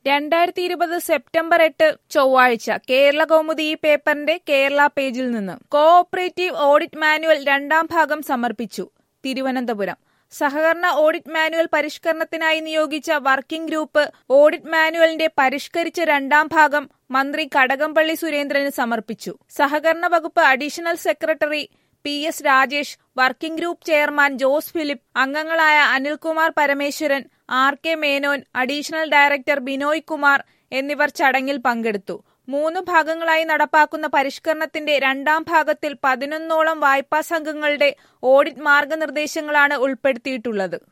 രണ്ടായിരത്തി ഇരുപത് സെപ്റ്റംബർ എട്ട് ചൊവ്വാഴ്ച കേരള കൗമുദി ഈ പേപ്പറിന്റെ കേരള പേജിൽ നിന്ന് കോ ഓപ്പറേറ്റീവ് ഓഡിറ്റ് മാനുവൽ രണ്ടാം ഭാഗം സമർപ്പിച്ചു തിരുവനന്തപുരം സഹകരണ ഓഡിറ്റ് മാനുവൽ പരിഷ്കരണത്തിനായി നിയോഗിച്ച വർക്കിംഗ് ഗ്രൂപ്പ് ഓഡിറ്റ് മാനുവലിന്റെ പരിഷ്കരിച്ച രണ്ടാം ഭാഗം മന്ത്രി കടകംപള്ളി സുരേന്ദ്രന് സമർപ്പിച്ചു സഹകരണ വകുപ്പ് additional secretary P S Rajesh working group chairman Jose Philip അംഗങ്ങളായ Anilkumar Parameswaran R K Menon additional director Binoy Kumar എന്നിവർ ചടങ്ങിൽ പങ്കെടുത്തു മൂന്ന് ഭാഗങ്ങളായി നടപ്പാക്കുന്ന പരിഷ്കരണത്തിന്റെ രണ്ടാം ഭാഗത്തിൽ പതിനൊന്നോളം വായ്പാ സംഘങ്ങളുടെ ഓഡിറ്റ് മാർഗനിർദ്ദേശങ്ങളാണ് ഉൾപ്പെടുത്തിയിട്ടുള്ളത്